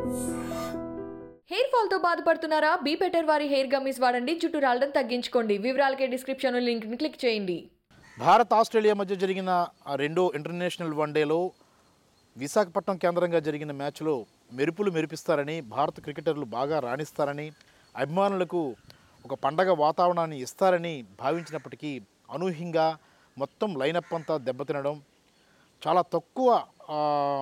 Hair fall తో బాధపడుతున్నారా be better వారి హెయిర్ గమ్మీస్ వాడండి జుట్టు రాలడం తగ్గించుకోండి వివరాలకే డిస్క్రిప్షన్ లింక్ ని క్లిక్ చేయండి భారత్ ఆస్ట్రేలియా మధ్య జరిగిన ఆ రెండో ఇంటర్నేషనల్ వన్డేలో విశాఖపట్నం కేంద్రంగా జరిగిన మ్యాచ్లో మెరుపులు మెరిపిస్తారని భారత క్రికెటర్లు బాగా రాణిస్తారని అభిమానులకు ఒక పండగ వాతావరణాన్ని ఇస్తారని భావించినప్పటికీ అనూహ్యంగా మొత్తం లైనప్ అంతా దెబ్బతినడం చాలా తక్కువ ఆ,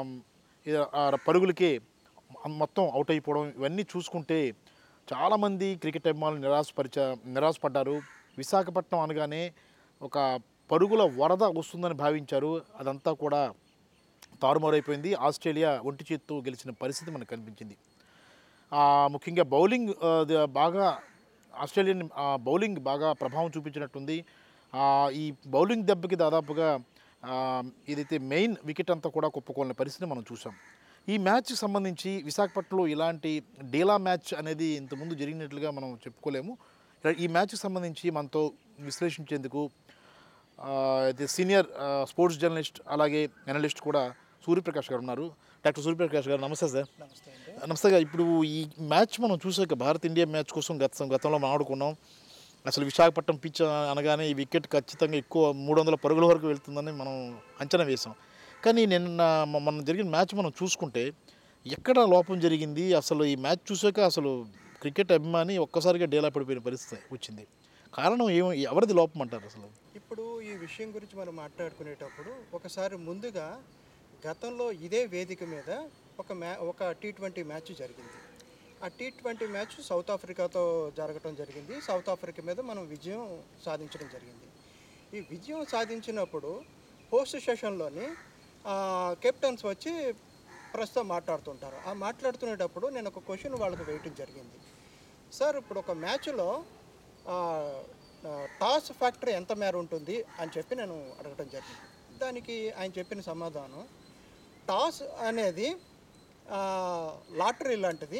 ఇ- ఆ పరుగులకే మొత్తం అవుట్ అయిపోవడం ఇవన్నీ చూసుకుంటే చాలామంది క్రికెట్ అభిమానులు నిరాశపరిచ నిరాశపడ్డారు విశాఖపట్నం అనగానే ఒక పరుగుల వరద వస్తుందని భావించారు అదంతా కూడా తారుమారైపోయింది ఆస్ట్రేలియా ఒంటి చేత్తో గెలిచిన పరిస్థితి మనకు కనిపించింది ఆ, ముఖ్యంగా బౌలింగ్ ఆ, ద- బాగా ఆస్ట్రేలియన్ ఆ, బౌలింగ్ బాగా ప్రభావం చూపించినట్టుంది ఆ, ఈ బౌలింగ్ దెబ్బకి దాదాపుగా ఆ, ఏదైతే మెయిన్ వికెట్ అంతా కూడా కుప్పకొలిన పరిస్థితి మనం చూసాం ఈ మ్యాచ్కి సంబంధించి విశాఖపట్నంలో ఇలాంటి డీలా మ్యాచ్ అనేది ఇంతకుముందు జరిగినట్లుగా మనం చెప్పుకోలేము ఇలా- ఈ మ్యాచ్కి సంబంధించి మనతో విశ్లేషించేందుకు ఆ, అయితే సీనియర్ ఆ, స్పోర్ట్స్ జర్నలిస్ట్ అలాగే అనలిస్ట్ కూడా సూర్యప్రకాష్ గారు ఉన్నారు డాక్టర్ సూర్యప్రకాష్ గారు నమస్తే సార్ నమస్తే అండి నమస్తే గారు ఇప్పుడు ఈ మ్యాచ్ మనం చూసాక భారత్ ఇండియా మ్యాచ్ కోసం గత గతంలో మనం ఆడుకున్నాం అసలు విశాఖపట్నం పిచ్ అనగానే ఈ వికెట్ ఖచ్చితంగా ఎక్కువ మూడు వందల పరుగుల వరకు వెళ్తుందని మనం అంచనా వేసాం కానీ నిన్న మ- మన జరిగిన మ్యాచ్ మనం చూసుకుంటే ఎక్కడ లోపం జరిగింది అసలు ఈ మ్యాచ్ చూసాక అసలు క్రికెట్ అభిమాని ఒక్కసారిగా డేలా పడిపోయిన పరిస్థితి వచ్చింది కారణం ఏమో ఎవరిది లోపం అంటారు అసలు ఇప్పుడు ఈ విషయం గురించి మనం మాట్లాడుకునేటప్పుడు ఒకసారి ముందుగా గతంలో ఇదే వేదిక మీద ఒక మ్యా ఒక టీ ట్వంటీ మ్యాచ్ జరిగింది ఆ టీ ట్వంటీ మ్యాచ్ సౌత్ ఆఫ్రికాతో జరగటం జరిగింది సౌత్ ఆఫ్రికా మీద మనం విజయం సాధించడం జరిగింది ఈ విజయం సాధించినప్పుడు పోస్ట్ సెషన్లోని కెప్టెన్స్ వచ్చి ప్రస్తుతం మాట్లాడుతుంటారు ఆ మాట్లాడుతునేటప్పుడు నేను ఒక క్వశ్చన్ వాళ్ళకి వేయటం జరిగింది సార్ ఇప్పుడు ఒక మ్యాచ్లో ఆ, ఆ, టాస్ ఫ్యాక్టర్ ఎంత మేర ఉంటుంది అని చెప్పి నేను అడగటం జరిగింది దానికి ఆయన చెప్పిన సమాధానం టాస్ అనేది ఆ, లాటరీ లాంటిది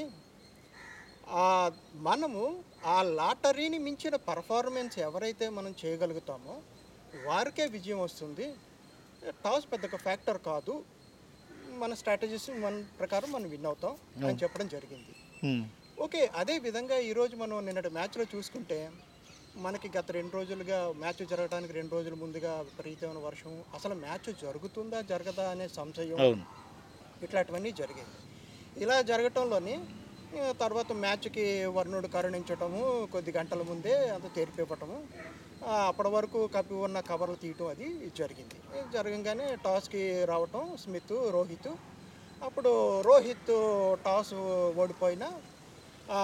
ఆ, మనము ఆ లాటరీని మించిన పర్ఫార్మెన్స్ ఎవరైతే మనం చేయగలుగుతామో వారికే విజయం వస్తుంది టాస్ పెద్ద ఫ్యాక్టర్ కాదు మన స్ట్రాటజీస్ మన ప్రకారం మనం విన్ అవుతాం అని చెప్పడం జరిగింది హ్మ్. ఓకే అదే విధంగా ఈరోజు మనం నిన్నటి మ్యాచ్లో చూసుకుంటే మనకి గత రెండు రోజులుగా మ్యాచ్ జరగడానికి రెండు రోజుల ముందుగా విపరీతమైన వర్షం అసలు మ్యాచ్ జరుగుతుందా జరగదా అనే సంశయం అవును ఇట్లాంటివన్నీ జరిగాయి ఇలా జరగటంలోని ఆ, తర్వాత మ్యాచ్కి వర్ణుడు కరుణించటము కొద్ది గంటల ముందే అంత తెరిపివ్వటము ఆ, అప్పటి వరకు కప్పి ఉన్న కవర్లు తీయటం అది జరిగింది జరగంగానే టాస్కి రావటం స్మిత్ రోహిత్ అప్పుడు రోహిత్ టాస్ ఓడిపోయినా ఆ,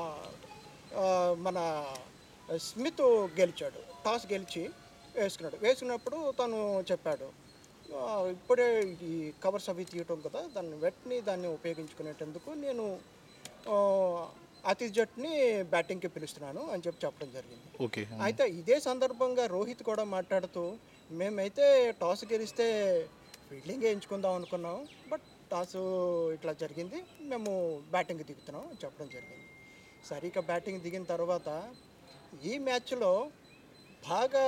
ఆ, మన స్మిత్ గెలిచాడు టాస్ గెలిచి వేసుకున్నాడు వేసుకున్నప్పుడు తను చెప్పాడు ఆ, ఇప్పుడే ఈ కవర్స్ అవి తీయటం కదా దాన్ని వెట్ని దాన్ని ఉపయోగించుకునేటందుకు నేను ఆ, అతి జట్టుని బ్యాటింగ్కి పిలుస్తున్నాను అని చెప్పి చెప్పడం జరిగింది ఓకే అయితే ఇదే సందర్భంగా రోహిత్ కూడా మాట్లాడుతూ మేమైతే టాస్ గెలిస్తే ఫీల్డింగ్ ఎంచుకుందాం అనుకున్నాం బట్ టాస్ ఇట్లా జరిగింది మేము బ్యాటింగ్ దిగుతున్నాం అని చెప్పడం జరిగింది సరిగ్గా బ్యాటింగ్ దిగిన తర్వాత ఈ మ్యాచ్లో బాగా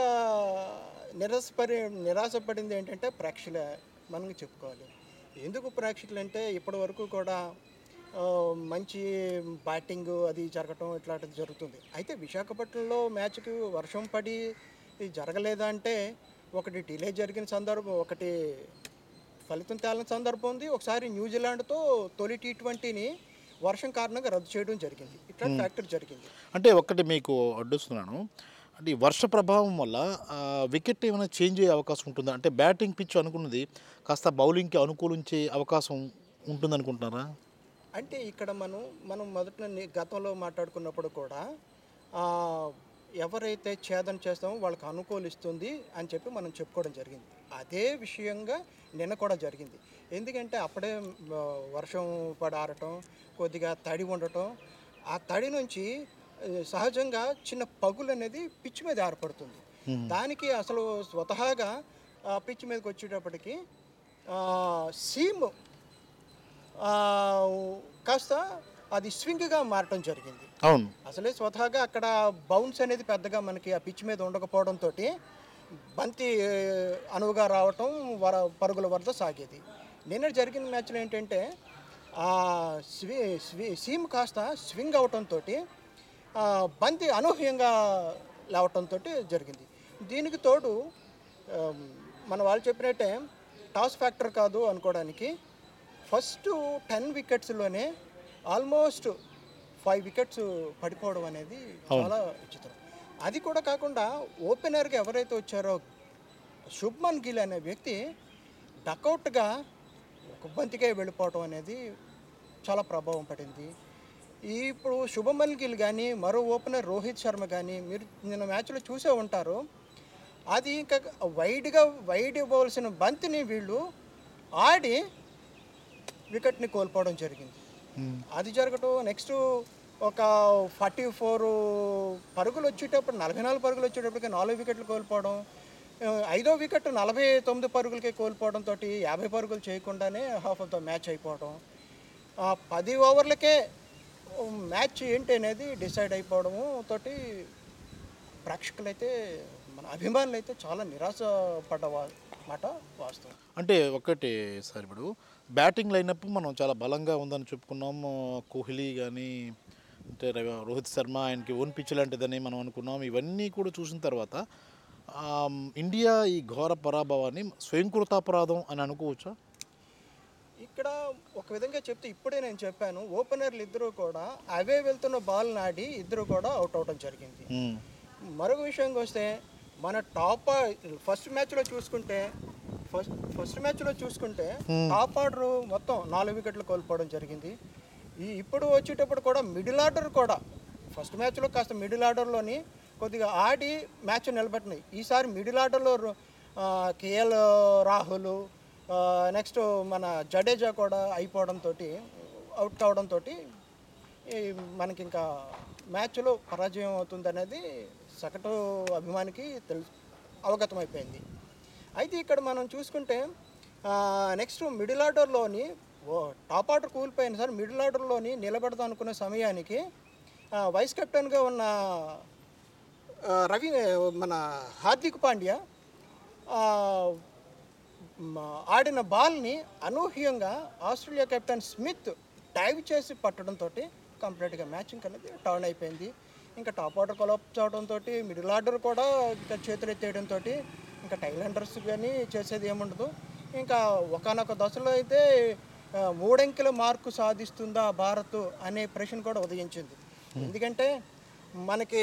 నిరాశపడి నిరాశపడింది ఏంటంటే ప్రేక్షకులే మనం చెప్పుకోవాలి ఎందుకు ప్రేక్షకులు అంటే ఇప్పటి వరకు కూడా ఆ, మంచి బ్యాటింగ్ అది జరగటం ఇట్లాంటిది జరుగుతుంది అయితే విశాఖపట్నంలో మ్యాచ్కి వర్షం పడి ఇది జరగలేదా అంటే ఒకటి డిలే జరిగిన సందర్భం ఒకటి ఫలితం తేలని సందర్భం ఉంది ఒకసారి న్యూజిలాండ్తో తొలి టీ ట్వంటీని వర్షం కారణంగా రద్దు చేయడం జరిగింది ఇట్లాంటి ఫ్యాక్టర్ జరిగింది అంటే ఒక్కటి మీకు అడ్డుస్తున్నాను అంటే ఈ వర్ష ప్రభావం వల్ల ఆ, వికెట్ ఏమైనా చేంజ్ అయ్యే అవకాశం ఉంటుందా అంటే బ్యాటింగ్ పిచ్ అనుకున్నది కాస్త బౌలింగ్కి అనుకూలించే అవకాశం ఉంటుంది అనుకుంటున్నారా అంటే ఇక్కడ మనం మనం మొదట ని- గతంలో మాట్లాడుకున్నప్పుడు కూడా ఆ, ఎవరైతే ఛేదన చేస్తామో వాళ్ళకి అనుకూలిస్తుంది అని చెప్పి మనం చెప్పుకోవడం జరిగింది అదే విషయంగా నిన్న కూడా జరిగింది ఎందుకంటే అప్పుడే ఆ, వర్షం పడి ఆరటం కొద్దిగా తడి ఉండటం ఆ తడి నుంచి ఆ, సహజంగా చిన్న పగులు అనేది పిచ్ మీద ఏర్పడుతుంది దానికి అసలు స్వతహాగా ఆ పిచ్ మీదకి వచ్చేటప్పటికి సీమ్ ఆ, కాస్త అది స్వింగ్గా మారటం జరిగింది అవును అసలే స్వతహాగా అక్కడ బౌన్స్ అనేది పెద్దగా మనకి ఆ పిచ్ మీద ఉండకపోవడంతో బంతి ఏ, అనువుగా రావటం వర పరుగుల వరద సాగేది నిన్న జరిగిన మ్యాచ్లో ఏంటంటే ఆ స్వి స్వి సీమ్ కాస్త స్వింగ్ అవటంతో బంతి అనూహ్యంగా లేవటంతో జరిగింది దీనికి తోడు ఆమ్, మన వాళ్ళు చెప్పినట్టే టాస్ ఫ్యాక్టర్ కాదు అనుకోవడానికి ఫస్ట్ టెన్ వికెట్స్లోనే ఆల్మోస్ట్ ఫైవ్ వికెట్స్ పడిపోవడం అనేది చాలా విచిత్రం అది కూడా కాకుండా ఓపెనర్గా ఎవరైతే వచ్చారో శుభ్మన్ గిల్ అనే వ్యక్తి డకౌట్గా ఒక బంతికే వెళ్ళిపోవటం అనేది చాలా ప్రభావం పడింది ఈ ఇప్పుడు శుభమన్ గిల్ కానీ మరో ఓపెనర్ రోహిత్ శర్మ కానీ మీరు నిన్న మ్యాచ్లో చూసే ఉంటారు అది ఇంకా వైడ్గా వైడ్ ఇవ్వవలసిన బంతిని వీళ్ళు ఆడి వికెట్ని కోల్పోవడం జరిగింది అది జరగటం నెక్స్ట్ ఒక ఫార్టీ ఫోర్ పరుగులు వచ్చేటప్పుడు నలభై నాలుగు పరుగులు వచ్చేటప్పటికి నాలుగు వికెట్లు కోల్పోవడం ఆ, ఐదో వికెట్ నలభై తొమ్మిది పరుగులకే కోల్పోవడంతో యాభై పరుగులు చేయకుండానే హాఫ్ ఆఫ్ ద మ్యాచ్ అయిపోవడం ఆ, పది ఓవర్లకే మ్యాచ్ ఏంటి అనేది డిసైడ్ అయిపోవడము తోటి ప్రేక్షకులైతే మన అభిమానులు అయితే చాలా నిరాశ పడ్డ వా- మాట వాస్తవం అంటే ఒకటి సార్ ఇప్పుడు బ్యాటింగ్ లైనప్ మనం చాలా బలంగా ఉందని చెప్పుకున్నాము కోహ్లీ కానీ అంటే రవి- రోహిత్ శర్మ ఆయనకి ఓన్ పిచ్ లాంటిదని మనం అనుకున్నాం ఇవన్నీ కూడా చూసిన తర్వాత ఆమ్, ఇండియా ఈ ఘోర పరాభవాన్ని స్వయంకృతాపరాధం అని అనుకోవచ్చా ఇక్కడ ఒక విధంగా చెప్తే ఇప్పుడే నేను చెప్పాను ఓపెనర్లు ఇద్దరు కూడా అవే వెళ్తున్న బాల్ నాడి ఇద్దరు కూడా అవుట్ అవడం జరిగింది మ్మ్. మరొక విషయంకి వస్తే మన టాప్ ఫస్ట్ మ్యాచ్లో చూసుకుంటే ఫస్ట్ ఫస్ట్ మ్యాచ్లో చూసుకుంటే టాప్ ఆర్డర్ మొత్తం నాలుగు వికెట్లు కోల్పోవడం జరిగింది ఈ ఇప్పుడు వచ్చేటప్పుడు కూడా మిడిల్ ఆర్డర్ కూడా ఫస్ట్ మ్యాచ్లో కాస్త మిడిల్ ఆర్డర్లోని కొద్దిగా ఆడి మ్యాచ్ నిలబెట్టినాయి ఈసారి మిడిల్ ఆర్డర్లో కేఎల్ రాహుల్ నెక్స్ట్ మన జడేజా కూడా అయిపోవడంతో అవుట్ కావడంతో ఈ మనకి ఇంకా మ్యాచ్లో పరాజయం అవుతుంది అనేది సగటు అభిమానికి తెలుసు అవగతమైపోయింది అయితే ఇక్కడ మనం చూసుకుంటే నెక్స్ట్ మిడిల్ ఆర్డర్లోని ఓ టాప్ ఆర్డర్ కూలిపోయిన సార్ మిడిల్ ఆర్డర్లోని నిలబెడదాం అనుకునే సమయానికి ఆ, వైస్ కెప్టెన్గా ఉన్న ఆ, రవి మన హార్దిక్ పాండ్యా ఆ, మ- ఆడిన బాల్ని అనూహ్యంగా ఆస్ట్రేలియా కెప్టెన్ స్మిత్ డైవ్ చేసి పట్టడంతో కంప్లీట్గా మ్యాచింగ్ అనేది టర్న్ అయిపోయింది ఇంకా టాప్ ఆర్డర్ కొలాప్స్ అవడంతో మిడిల్ ఆర్డర్ కూడా ఇంకా చేతులు ఎత్తేయడంతో ఇంకా టైలాండర్స్ కానీ చేసేది ఏముండదు ఇంకా ఒకనొక దశలో అయితే ఆ, మూడంకెల మార్కు సాధిస్తుందా భారత్ అనే ప్రశ్న కూడా ఉదయించింది ఎందుకంటే మనకి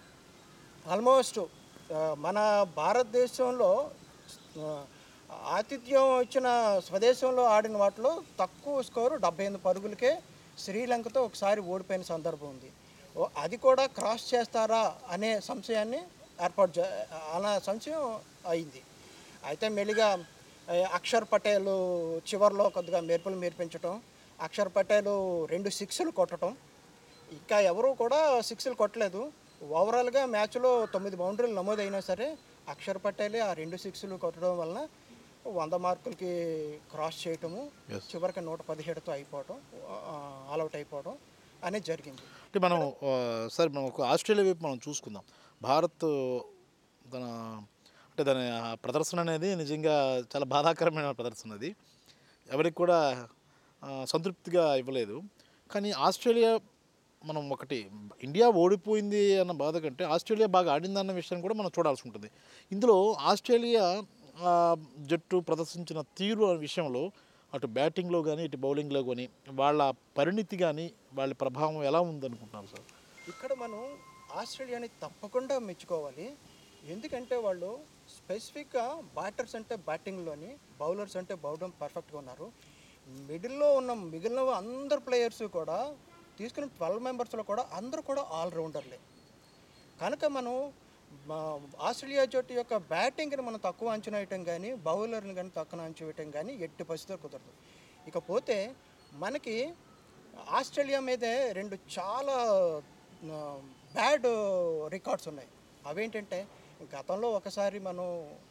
ఆల్మోస్ట్ ఆ, మన భారతదేశంలో ఆ, ఆతిథ్యం ఇచ్చిన స్వదేశంలో ఆడిన వాటిలో తక్కువ స్కోరు డెబ్బై ఎనిమిది పరుగులకే శ్రీలంకతో ఒకసారి ఓడిపోయిన సందర్భం ఉంది ఓ- అది కూడా క్రాస్ చేస్తారా అనే సంశయాన్ని ఏర్పాటు చే అలా సంశయం అయింది అయితే మెల్లిగా ఆ, అక్షర్ పటేల్ చివర్లో కొద్దిగా మెరుపులు మెరిపించటం అక్షర్ పటేల్ రెండు సిక్స్లు కొట్టడం ఇంకా ఎవరు కూడా సిక్స్లు కొట్టలేదు ఓవరాల్గా మ్యాచ్లో తొమ్మిది బౌండరీలు నమోదైనా సరే అక్షర్ పటేలే ఆ రెండు సిక్స్లు కొట్టడం వలన వంద మార్కులకి క్రాస్ చేయటము చివరికి నూట పదిహేడుతో అయిపోవటం ఆల్అవుట్ అయిపోవడం అనేది జరిగింది అంటే మనం ఆ, సార్ మనం ఒక ఆస్ట్రేలియా వైపు మనం చూసుకుందాం భారత్ తన అంటే దాని ఆ ప్రదర్శన అనేది నిజంగా చాలా బాధాకరమైన ప్రదర్శన అది ఎవరికి కూడా ఆ, సంతృప్తిగా ఇవ్వలేదు కానీ ఆస్ట్రేలియా మనం ఒకటి ఇండియా ఓడిపోయింది అన్న బాధ కంటే ఆస్ట్రేలియా బాగా ఆడిందన్న విషయం కూడా మనం చూడాల్సి ఉంటుంది ఇందులో ఆస్ట్రేలియా ఆ, జట్టు ప్రదర్శించిన తీరు అనే విషయంలో అటు బ్యాటింగ్లో కానీ ఇటు బౌలింగ్లో కానీ వాళ్ళ పరిణితి కానీ వాళ్ళ ప్రభావం ఎలా ఉందనుకుంటున్నారు సార్ ఇక్కడ మనం ఆస్ట్రేలియాని తప్పకుండా మెచ్చుకోవాలి ఎందుకంటే వాళ్ళు స్పెసిఫిక్గా బ్యాటర్స్ అంటే బ్యాటింగ్లోని బౌలర్స్ అంటే బౌలింగ్ పర్ఫెక్ట్గా ఉన్నారు మిడిల్లో ఉన్న మిగిలిన అందరు ప్లేయర్స్ కూడా తీసుకున్న ట్వెల్వ్ మెంబర్స్లో కూడా అందరూ కూడా ఆల్రౌండర్లే కనుక మనం మా ఆస్ట్రేలియా జట్టు యొక్క బ్యాటింగ్ని మనం తక్కువ అంచనా వేయటం కానీ బౌలర్ని కానీ తక్కువ అంచనా వేయటం కానీ ఎట్టి పరిస్థితుల్లో కుదరదు ఇకపోతే మనకి ఆస్ట్రేలియా మీదే రెండు చాలా బ్యాడ్ రికార్డ్స్ ఉన్నాయి అవేంటంటే గతంలో ఒకసారి మనం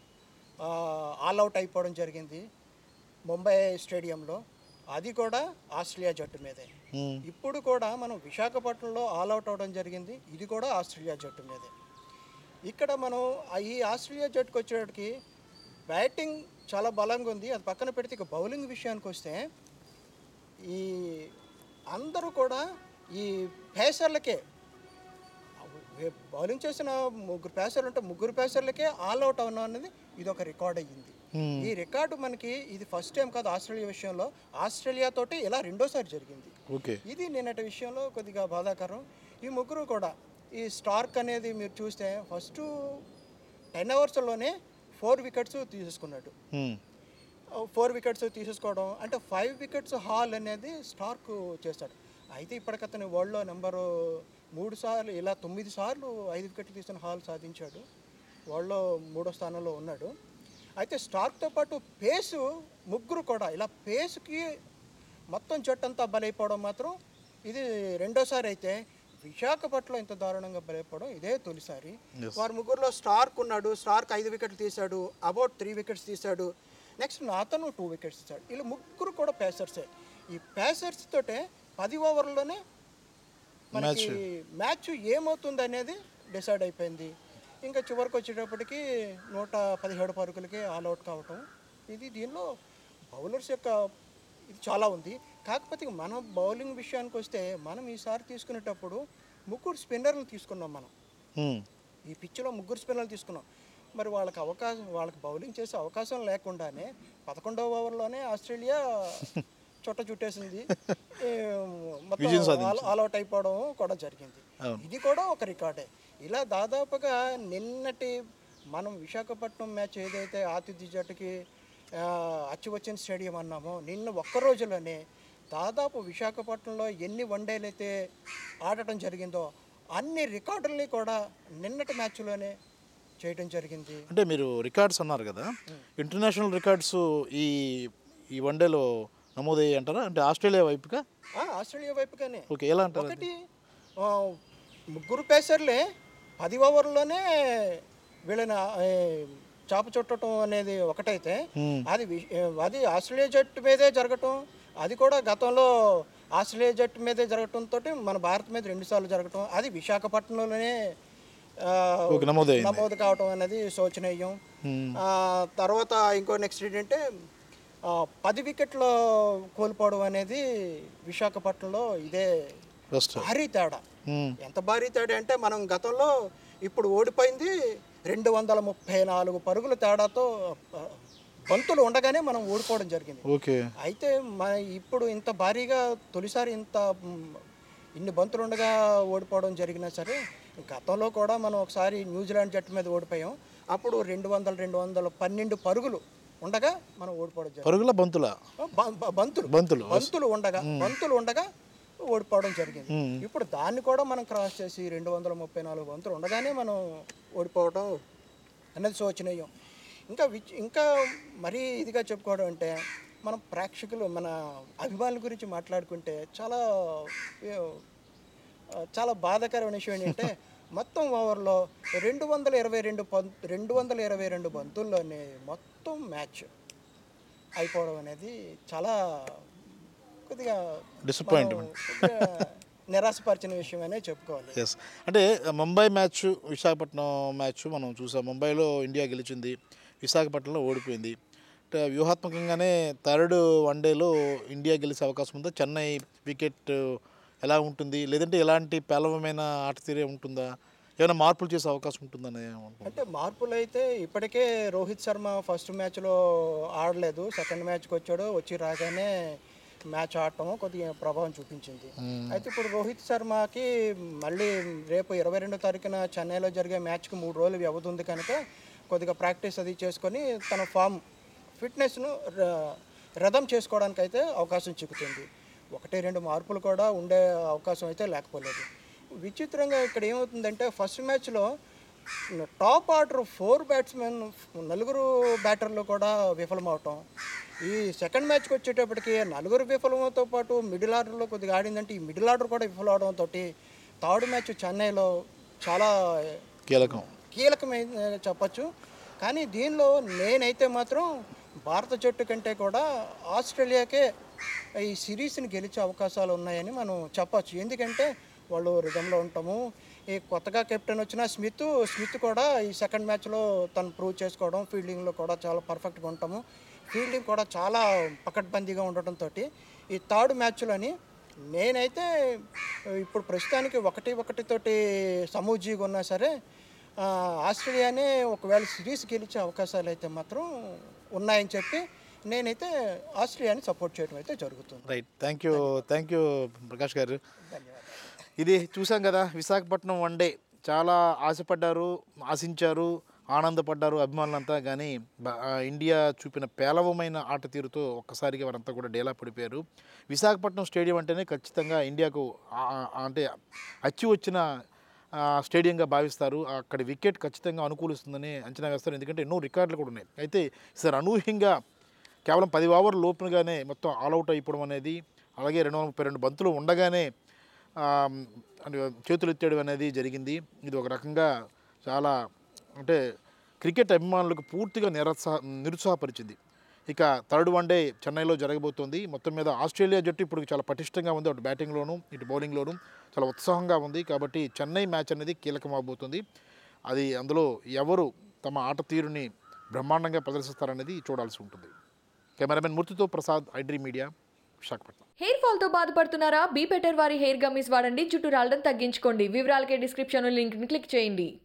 ఆల్ అవుట్ అయిపోవడం జరిగింది ముంబై స్టేడియంలో అది కూడా ఆస్ట్రేలియా జట్టు మీదే ఇప్పుడు కూడా మనం విశాఖపట్నంలో ఆల్ అవుట్ అవడం జరిగింది ఇది కూడా ఆస్ట్రేలియా జట్టు మీదే ఇక్కడ మనం ఆ ఈ ఆస్ట్రేలియా జట్టుకు వచ్చేటికి బ్యాటింగ్ చాలా బలంగా ఉంది అది పక్కన పెడితే ఇక బౌలింగ్ విషయానికి వస్తే ఈ అందరూ కూడా ఈ పేసర్లకే బౌలింగ్ చేసిన ముగ్గురు పేసర్లు ఉంటే ముగ్గురు పేసర్లకే ఆల్ అవుట్ అవడం అనేది ఇది ఒక రికార్డ్ అయ్యింది ఈ రికార్డు మనకి ఇది ఫస్ట్ టైం కాదు ఆస్ట్రేలియా విషయంలో ఆస్ట్రేలియా తోటి ఇలా రెండోసారి జరిగింది ఓకే ఇది నిన్నటి విషయంలో కొద్దిగా బాధాకరం ఈ ముగ్గురు కూడా ఈ స్టార్క్ అనేది మీరు చూస్తే ఫస్ట్ టెన్ అవర్స్లోనే ఫోర్ వికెట్స్ తీసుకున్నాడు మ్మ్. ఫోర్ వికెట్స్ తీసేసుకోవడం అంటే ఫైవ్ వికెట్స్ హాల్ అనేది స్టార్క్ చేస్తాడు అయితే ఇప్పటికతని వరల్డ్లో నెంబరు మూడు సార్లు ఇలా తొమ్మిది సార్లు ఐదు వికెట్లు తీసిన హాల్ సాధించాడు వరల్డ్లో మూడో స్థానంలో ఉన్నాడు అయితే స్టార్క్తో పాటు పేసు ముగ్గురు కూడా ఇలా పేస్కి మొత్తం జట్టు అంతా బలైపోవడం మాత్రం ఇది రెండోసారి అయితే విశాఖపట్నం ఇంత దారుణంగా బలైపోవడం ఇదే తొలిసారి Yes. వారి ముగ్గురులో స్టార్క్ ఉన్నాడు స్టార్క్ ఐదు వికెట్లు తీశాడు అబౌట్ త్రీ వికెట్స్ తీశాడు నెక్స్ట్ నాతను టూ వికెట్స్ తీశాడు వీళ్ళు ముగ్గురు కూడా పేసర్సే ఈ పేసర్స్ తోటే పది ఓవర్లోనే మనకి మ్యాచ్ ఏమవుతుంది అనేది డిసైడ్ అయిపోయింది ఇంకా చివరికి వచ్చేటప్పటికి నూట పదిహేడు పరుగులకి ఆల్అవుట్ కావటం ఇది దీనిలో బౌలర్స్ యొక్క ఇది చాలా ఉంది కాకపోతే మనం బౌలింగ్ విషయానికి వస్తే మనం ఈసారి తీసుకునేటప్పుడు ముగ్గురు స్పిన్నర్లు తీసుకున్నాం మనం మ్మ్. ఈ పిచ్లో ముగ్గురు స్పిన్నర్లు తీసుకున్నాం మరి వాళ్ళకి అవకాశం వాళ్ళకి బౌలింగ్ చేసే అవకాశం లేకుండానే పదకొండవ ఓవర్లోనే ఆస్ట్రేలియా చుట్ట చుట్టేసింది ఈ మొత్తం విజయం సాధించింది. ఆల్- ఆల్అవుట్ అయిపోవడం కూడా జరిగింది అవును. ఇది కూడా ఒక రికార్డే ఇలా దాదాపుగా నిన్నటి మనం విశాఖపట్నం మ్యాచ్ ఏదైతే ఆతిథ్య జట్టుకి ఆ, అచ్చివచ్చిన స్టేడియం అన్నామో నిన్న ఒక్క రోజులోనే దాదాపు విశాఖపట్నంలో ఎన్ని వన్డేలు అయితే ఆడటం జరిగిందో అన్ని రికార్డుల్ని కూడా నిన్నటి మ్యాచ్లోనే చేయడం జరిగింది అంటే మీరు రికార్డ్స్ అన్నారు కదా ఇంటర్నేషనల్ రికార్డ్స్ ఈ ఈ వన్డేలో నమోదయ్యాయి అంటారా అంటే ఆస్ట్రేలియా వైపుగా ఆ, ఆస్ట్రేలియా వైపుగానే ఓకే ఎలా అంటారు అది? ఒకటి ఆ, ముగ్గురు పేసర్లే పది ఓవర్లోనే వీళ్ళని ఆ, చాప చుట్టడం అనేది ఒకటైతే మ్మ్. అది వి- అది ఆస్ట్రేలియా జట్టు మీదే జరగటం అది కూడా గతంలో ఆస్ట్రేలియా జట్టు మీదే జరగటంతో మన భారత్ మీద రెండుసార్లు జరగటం అది విశాఖపట్నంలోనే ఆ, ఓకే నమోదయ్యింది నమోదు కావటం అనేది శోచనీయం మ్మ్. ఆ, తర్వాత ఇంకో నెక్స్ట్ ఏంటంటే ఆ, పది వికెట్లు కోల్పోవడం అనేది విశాఖపట్నంలో ఇదే ఫస్ట్ భారీ తేడా మ్మ్. ఎంత భారీ తేడా అంటే మనం గతంలో ఇప్పుడు ఓడిపోయింది రెండు వందల ముప్పై నాలుగు పరుగుల తేడాతో ఆ, బంతులు ఉండగానే మనం ఓడిపోవడం జరిగింది ఓకే అయితే మన ఇప్పుడు ఇంత భారీగా తొలిసారి ఇంత మ్, ఇన్ని బంతులు ఉండగా ఓడిపోవడం జరిగినా సరే గతంలో కూడా మనం ఒకసారి న్యూజిలాండ్ జట్టు మీద ఓడిపోయాం అప్పుడు రెండు వందల రెండు వందల పన్నెండు పరుగులు ఉండగా మనం ఓడిపోవడం జరిగింది పరుగుల బంతుల బ- బ- బంతులు బంతులు బంతులు ఉండగా బంతులు ఉండగా ఓడిపోవడం జరిగింది మ్మ్. ఇప్పుడు దాన్ని కూడా మనం క్రాస్ చేసి రెండు వందల ముప్పై నాలుగు బంతులు ఉండగానే మనం ఓడిపోవడం అనేది శోచనీయం ఇంకా విచ్ ఇంకా మరీ ఇదిగా చెప్పుకోవడం అంటే మనం ప్రేక్షకులు మన అభిమానుల గురించి మాట్లాడుకుంటే చాలా ఏ, ఆ, చాలా బాధాకరమైన విషయం ఏంటంటే మొత్తం ఓవర్లో రెండు వందల ఇరవై రెండు పం రెండు వందల ఇరవై రెండు బంతుల్లోనే మొత్తం మ్యాచ్ అయిపోవడం అనేది చాలా కొద్దిగా Disappointment. మనం కొద్దిగా నిరాశపరిచిన విషయమనే చెప్పుకోవాలి ఎస్ అంటే ముంబై మ్యాచ్ విశాఖపట్నం మ్యాచ్ మనం చూసాం ముంబైలో ఇండియా గెలిచింది విశాఖపట్నంలో ఓడిపోయింది అంటే వ్యూహాత్మకంగానే థర్డ్ వన్డేలో ఇండియా గెలిచే అవకాశం ఉందా చెన్నై వికెట్ ఎలా ఉంటుంది లేదంటే ఎలాంటి పేలవమైన ఆట తీరే ఉంటుందా ఏమైనా మార్పులు చేసే అవకాశం ఉంటుందని అనుకుంటున్నాను. అంటే మార్పులు అయితే ఇప్పటికే రోహిత్ శర్మ ఫస్ట్ మ్యాచ్లో ఆడలేదు సెకండ్ మ్యాచ్కి వచ్చాడు వచ్చి రాగానే మ్యాచ్ ఆడటం కొద్దిగా ప్రభావం చూపించింది అయితే ఇప్పుడు రోహిత్ శర్మకి మళ్ళీ రేపు ఇరవై రెండో తారీఖున చెన్నైలో జరిగే మ్యాచ్కి మూడు రోజులు వ్యవధి ఉంది కనుక కొద్దిగా ప్రాక్టీస్ అది చేసుకొని తన ఫామ్ ఫిట్నెస్ను రథం చేసుకోవడానికి అయితే అవకాశం చిక్కుతుంది ఒకటి రెండు మార్పులు కూడా ఉండే అవకాశం అయితే లేకపోలేదు విచిత్రంగా ఇక్కడ ఏమవుతుందంటే ఫస్ట్ మ్యాచ్లో టాప్ ఆర్డర్ ఫోర్ బ్యాట్స్మెన్ నలుగురు బ్యాటర్లు కూడా విఫలమవటం ఈ సెకండ్ మ్యాచ్కి వచ్చేటప్పటికి నలుగురు విఫలంతో పాటు మిడిల్ ఆర్డర్లో కొద్దిగా ఆడిందంటే ఈ మిడిల్ ఆర్డర్ కూడా విఫలవడంతో థర్డ్ మ్యాచ్ చెన్నైలో చాలా కీలకం కీలకమైన చెప్పచ్చు కానీ దీనిలో నేనైతే మాత్రం భారత జట్టు కంటే కూడా ఆస్ట్రేలియాకే ఈ సిరీస్ని గెలిచే అవకాశాలు ఉన్నాయని మనం చెప్పచ్చు ఎందుకంటే వాళ్ళు రిధంలో ఉంటాము ఈ కొత్తగా కెప్టెన్ వచ్చిన స్మిత్ స్మిత్ కూడా ఈ సెకండ్ మ్యాచ్లో తను ప్రూవ్ చేసుకోవడం ఫీల్డింగ్లో కూడా చాలా పర్ఫెక్ట్గా ఉంటాము ఫీల్డింగ్ కూడా చాలా పకడ్బందీగా ఉండటంతో ఈ థర్డ్ మ్యాచ్లోని నేనైతే ఇప్పుడు ప్రస్తుతానికి ఒకటి ఒకటితోటి సమూజీగా ఉన్నా సరే ఆ, ఆస్ట్రేలియానే ఒకవేళ సిరీస్ గెలిచే అవకాశాలు అయితే మాత్రం ఉన్నాయని చెప్పి నేనైతే ఆస్ట్రేలియాని సపోర్ట్ చేయడం అయితే జరుగుతుంది right thank you thank you Prakash garu ధన్యవాదాలు ఇది చూసాం కదా విశాఖపట్నం వన్ డే చాలా ఆశపడ్డారు ఆశించారు ఆనందపడ్డారు అభిమానులంతా కానీ బ- ఆ, ఇండియా చూపిన పేలవమైన ఆట తీరుతో ఒక్కసారిగా వారంతా కూడా డేలా పడిపోయారు విశాఖపట్నం స్టేడియం అంటేనే ఖచ్చితంగా ఇండియాకు ఆ- ఆ- అంటే అచ్చి వచ్చిన ఆ, స్టేడియంగా భావిస్తారు అక్కడి వికెట్ ఖచ్చితంగా అనుకూలిస్తుందని అంచనా వేస్తారు ఎందుకంటే ఎన్నో రికార్డులు కూడా ఉన్నాయి అయితే ఈసారి అనూహ్యంగా కేవలం పది ఓవర్ల లోపుగానే మొత్తం ఆల్అవుట్ అయిపోవడం అనేది అలాగే రెండు వందల ముప్పై రెండు బంతులు ఉండగానే ఆ, అంటే చేతులు ఎత్తేయడం అనేది జరిగింది ఇది ఒక రకంగా చాలా అంటే క్రికెట్ అభిమానులకు పూర్తిగా నిరుత్సాహ నిరుత్సాహపరిచింది ఇక థర్డ్ వన్ డే చెన్నైలో జరగబోతోంది మొత్తం మీద ఆస్ట్రేలియా జట్టు ఇప్పుడు చాలా పటిష్టంగా ఉంది అటు బ్యాటింగ్లోను ఇటు బౌలింగ్లోను చాలా ఉత్సాహంగా ఉంది కాబట్టి చెన్నై మ్యాచ్ అనేది కీలకం అవబోతుంది అది అందులో ఎవరు తమ ఆట తీరుని బ్రహ్మాండంగా ప్రదర్శిస్తారనేది చూడాల్సి ఉంటుంది కెమెరామెన్ మూర్తితో Prasad iDream media Visakhapatnam hair fall తో బాధపడుతున్నారా బీ బెటర్ వారి హెయిర్ గమ్మీస్ వాడండి జుట్టు రాలడం తగ్గించుకోండి వివరాలకే డిస్క్రిప్షన్ లింక్ ని క్లిక్ చేయండి